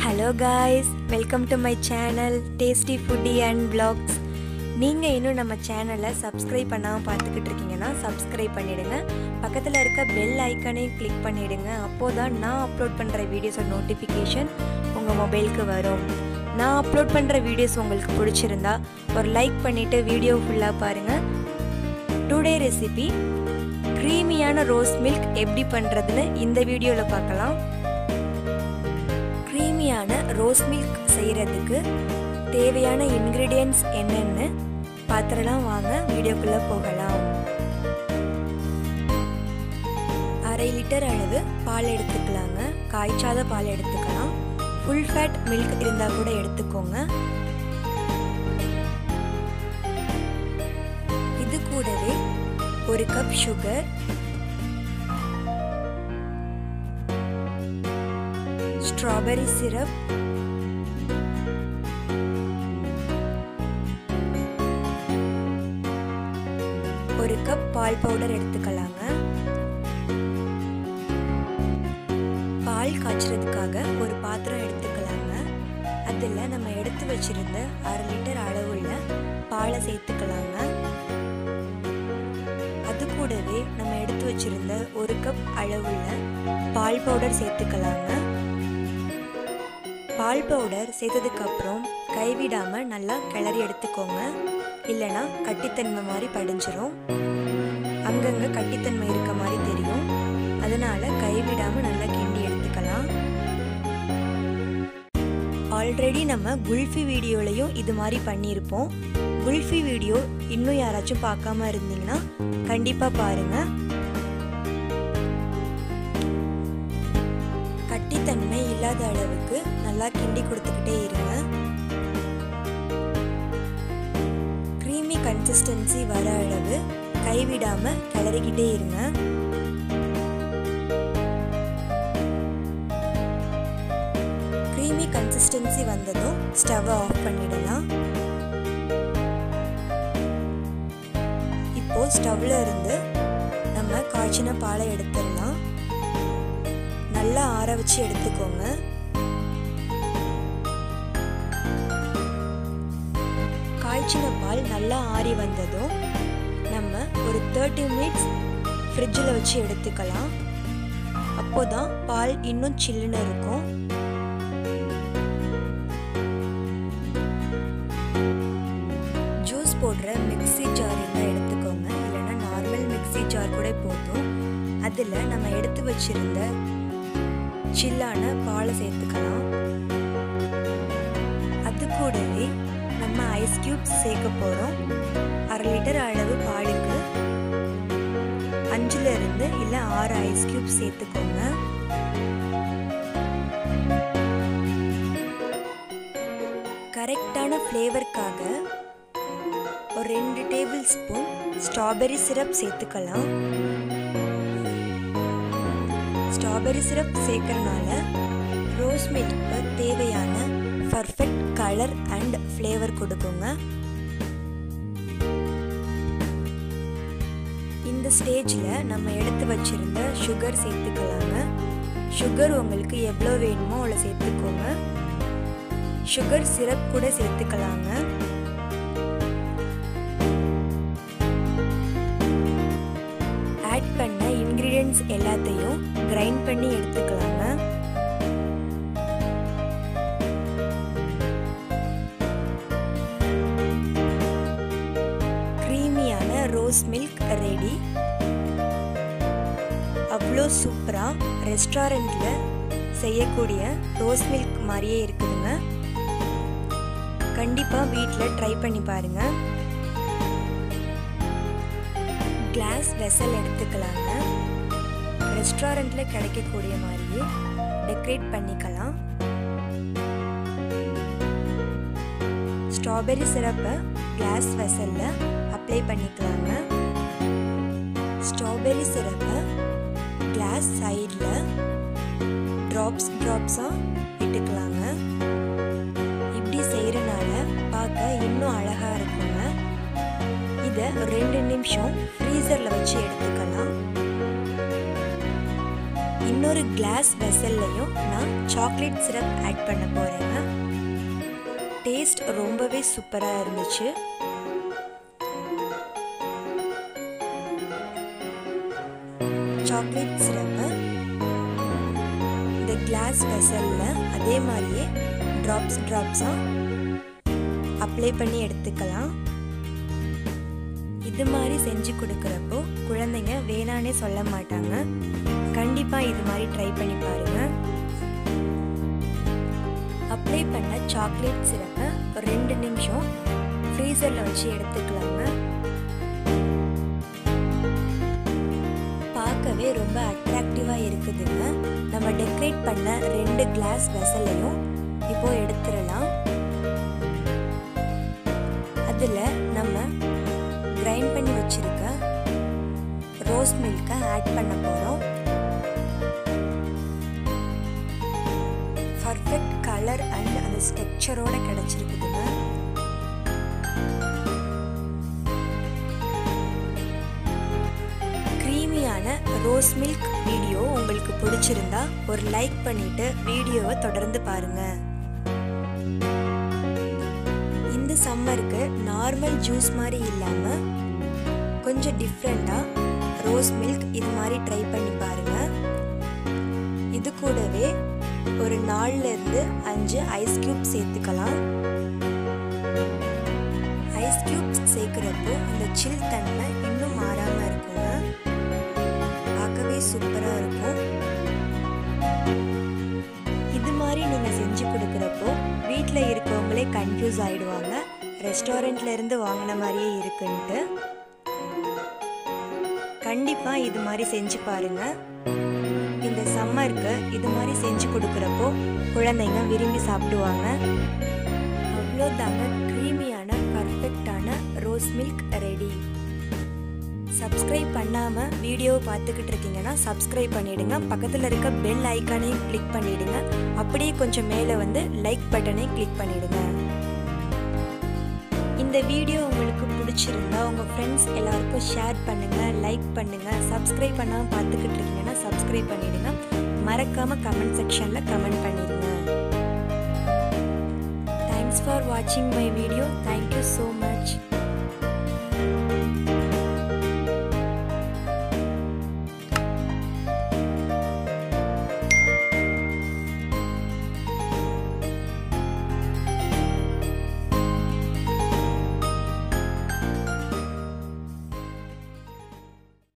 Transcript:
hello guys welcome to my channel tasty foodie and vlogs நீங்கள் இன்னும் நம்ம சேனலை சப்ஸ்கிரைப் பண்ணாமல் பார்த்துக்கிட்டு இருக்கீங்கன்னா சப்ஸ்கிரைப் பண்ணிடுங்க பக்கத்தில் இருக்க பெல் ஐக்கனையும் கிளிக் பண்ணிடுங்க அப்போது தான் நான் அப்லோட் பண்ணுற வீடியோஸோட நோட்டிஃபிகேஷன் உங்கள் மொபைலுக்கு வரும் நான் அப்லோட் பண்ணுற வீடியோஸ் உங்களுக்கு பிடிச்சிருந்தா ஒரு லைக் பண்ணிவிட்டு வீடியோ ஃபுல்லாக பாருங்கள் டுடே ரெசிபி க்ரீமியான ரோஸ் மில்க் எப்படி பண்ணுறதுன்னு இந்த வீடியோவில் பார்க்கலாம் க்ரீமியான ரோஸ் மில்க் செய்கிறதுக்கு தேவையான இன்க்ரீடியன்ட்ஸ் என்னென்னு பார்த்துடலாம் வாங்க வீடியோக்குள்ளே போகலாம் அரை லிட்டர் அளவு பால் எடுத்துக்கலாங்க காய்ச்சாத பால் எடுத்துக்கலாம் ஃபுல் ஃபேட் மில்க் இருந்தால் கூட எடுத்துக்கோங்க இது கூடவே ஒரு கப் சுகர் ஸ்ட்ராபெரி சிரப் ஒரு கப் பால் பவுடர் எடுத்துக்கலாங்க பால் காய்ச்சறதுக்காக ஒரு பாத்திரம் எடுத்துக்கலாங்க அதில் நம்ம எடுத்து வச்சிருந்த அரை லிட்டர் அளவுள்ள பாலை சேர்த்துக்கலாங்க அது கூடவே நம்ம எடுத்து வச்சிருந்த ஒரு கப் அளவுள்ள பால் பவுடர் சேர்த்துக்கலாங்க பால் பவுடர் சேர்த்ததுக்கு அப்புறம் கைவிடாம நல்லா கிளறி எடுத்துக்கோங்க இல்லைனா கட்டித்தன்மை மாதிரி படிஞ்சிரும் அங்கங்க கட்டித்தன்மை இருக்க மாதிரி தெரியும் அதனால கைவிடாம நல்லா கிண்டி எடுத்துக்கலாம் ஆல்ரெடி நம்ம குல்ஃபி வீடியோலையும் இது மாதிரி பண்ணியிருப்போம் குல்ஃபி வீடியோ இன்னும் யாராச்சும் பார்க்காம இருந்தீங்கன்னா கண்டிப்பாக பாருங்கள் கட்டித்தன்மை இல்லாத அளவுக்கு நல்லா கிண்டி கொடுத்துக்கிட்டே இருங்க க்ரீமி கன்சிஸ்டன்சி வர அளவு கைவிடாம கிளறிக்கிட்டே இருங்க க்ரீமி கன்சிஸ்டன்சி வந்ததும் ஸ்டவ்வை ஆஃப் பண்ணிடலாம் இப்போ ஸ்டவ்ல இருந்து நம்ம காய்ச்சின பாலை எடுத்துடலாம் நல்லா ஆற வச்சு எடுத்துக்கோங்க காய்ச்சின பால் நல்லா ஆறி வந்ததும் நம்ம ஒரு தேர்ட்டி மினிட்ஸ் ஃப்ரிட்ஜில் வச்சு எடுத்துக்கலாம் அப்போதான் பால் இன்னும் சில்லுன்னு இருக்கும் ஜூஸ் போடுற மிக்சி ஜார் இருந்தால் எடுத்துக்கோங்க இல்லைன்னா நார்மல் மிக்சி ஜார் கூட போதும் அதில் நம்ம எடுத்து வச்சிருந்த சில்லான பாலை சேர்த்துக்கலாம் அது கூடவே நம்ம ஐஸ் கியூப்ஸ் சேர்க்க போகிறோம் அரை லிட்டர் அளவு பாலுக்கு அஞ்சுல இருந்து இல்லை ஆறு ஐஸ் கியூப் சேர்த்துக்கோங்க கரெக்டான ஃப்ளேவருக்காக ஒரு ரெண்டு டேபிள் ஸ்பூன் ஸ்ட்ராபெரி சிரப் சேர்த்துக்கலாம் ஸ்ட்ராபெரி சிரப் சேர்க்கறனால ரோஸ் மில்க்கு தேவையான பர்ஃபெக்ட் கலர் அண்ட் ஃப்ளேவர் கொடுக்குங்க இந்த ஸ்டேஜில் நம்ம எடுத்து வச்சிருந்த சுகர் சேர்த்துக்கலாங்க சுகர் உங்களுக்கு எவ்வளோ வேணுமோ அவ்வளோ சேர்த்துக்கோங்க சுகர் சிரப் கூட சேர்த்துக்கலாங்க ஆட் பண்ண இன்க்ரீடியன்ஸ் எல்லாத்தையும் கிரைண்ட் பண்ணி எடுத்துக்கலாங்க க்ரீமியான ரோஸ் மில்க் ரெடி அவ்வளோ சூப்பராக ரெஸ்டாரண்ட்டில் செய்யக்கூடிய ரோஸ் மில்க் மாதிரியே இருக்குதுங்க கண்டிப்பாக வீட்டில் ட்ரை பண்ணி பாருங்கள் கிளாஸ் வெசல் எடுத்துக்கலாங்க ரெஸ்டாரண்ட்டில் கிடைக்கக்கூடிய மாதிரியே டெக்கரேட் பண்ணிக்கலாம் ஸ்ட்ராபெரி சிரப்பை கிளாஸ் வெசலில் அப்ளை பண்ணிக்கலாங்க ஸ்ட்ராபெரி சிரப்பை கிளாஸ் சைடில் ட்ராப்ஸ் ட்ராப்ஸாக விட்டுக்கலாங்க இப்படி செய்கிறனால பார்க்க இன்னும் அழகாக இருக்குங்க இதை ஒரு ரெண்டு நிமிஷம் ஃப்ரீசரில் வச்சு எடுத்துக்கலாம் இன்னும் இன்னொரு கிளாஸ் வெசல்லையும் நான் சாக்லேட் சிரப் ஆட் பண்ண போகிறேங்க டேஸ்ட் ரொம்பவே சூப்பராக இருந்துச்சு சாக்லேட் சிரப்பை இந்த கிளாஸ் வெசலில் அதே மாதிரியே ட்ராப்ஸ் ட்ராப்ஸாக அப்ளை பண்ணி எடுத்துக்கலாம் இது மாதிரி செஞ்சு கொடுக்குறப்போ குழந்தைங்க வேணானே சொல்ல மாட்டாங்க கண்டிப்பாக இது மாதிரி ட்ரை பண்ணி பாருங்கள் அப்ளை பண்ண சாக்லேட் சிரப்பை ஒரு ரெண்டு நிமிஷம் ஃப்ரீசரில் வச்சு எடுத்துக்கலாங்க பார்க்கவே ரொம்ப அட்ராக்டிவாக இருக்குதுங்க நம்ம டெக்கரேட் பண்ண ரெண்டு கிளாஸ் வெசலையும் இப்போ எடுத்துடலாம் அதில் நம்ம கிரைண்ட் பண்ணி வச்சுருக்க ரோஸ் மில்கை ஆட் பண்ண போகிறோம் பர்ஃபெக்ட் கலர் அண்ட் அந்த ஸ்ட்ரக்சரோட கிடச்சிருக்குதுங்க க்ரீமியான ரோஸ் மில்க் வீடியோ உங்களுக்கு பிடிச்சிருந்தா ஒரு லைக் பண்ணிட்டு வீடியோவை தொடர்ந்து பாருங்க இந்த சம்மருக்கு நார்மல் ஜூஸ் மாதிரி இல்லாமல் கொஞ்சம் டிஃப்ரெண்ட்டாக ரோஸ் மில்க் இது மாதிரி ட்ரை பண்ணி பாருங்க இது கூடவே ஒரு நாலுல இருந்து அஞ்சு ஐஸ் கியூப் சேர்த்துக்கலாம் ஐஸ் கியூப்ஸ் சேர்க்குறப்போ அந்த சில் தன்மை இன்னும் மாறாமல் இருக்குங்க பார்க்கவே சூப்பராக இருக்கும் இது மாதிரி நீங்கள் செஞ்சு கொடுக்குறப்போ வீட்டில் இருக்கவங்களே கன்ஃபியூஸ் ஆகிடுவாங்க ரெஸ்டாரண்ட்ல இருந்து வாங்கின மாதிரியே இருக்குன்ட்டு கண்டிப்பாக இது மாதிரி செஞ்சு பாருங்கள் இந்த சம்மருக்கு இது மாதிரி செஞ்சு கொடுக்குறப்போ குழந்தைங்க விரும்பி சாப்பிடுவாங்க அவ்வளோதாங்க க்ரீமியான பர்ஃபெக்டான ரோஸ் மில்க் ரெடி சப்ஸ்கிரைப் பண்ணாமல் வீடியோவை பார்த்துக்கிட்டு இருக்கீங்கன்னா சப்ஸ்கிரைப் பண்ணிவிடுங்க பக்கத்தில் இருக்க பெல் ஐக்கானையும் கிளிக் பண்ணிவிடுங்க அப்படியே கொஞ்சம் மேலே வந்து லைக் பட்டனையும் கிளிக் பண்ணிவிடுங்க இந்த வீடியோ உங்களுக்கு பிடிச்சிருந்தா உங்கள் ஃப்ரெண்ட்ஸ் எல்லாருக்கும் ஷேர் பண்ணுங்கள் லைக் பண்ணுங்கள் சப்ஸ்கிரைப் பண்ணாமல் பார்த்துக்கிட்டு இருக்கீங்கன்னா சப்ஸ்கிரைப் பண்ணிவிடுங்க மறக்காமல் கமெண்ட் செக்ஷனில் கமெண்ட் பண்ணிடுங்க தேங்க்ஸ் ஃபார் வாட்சிங் my video thank you so much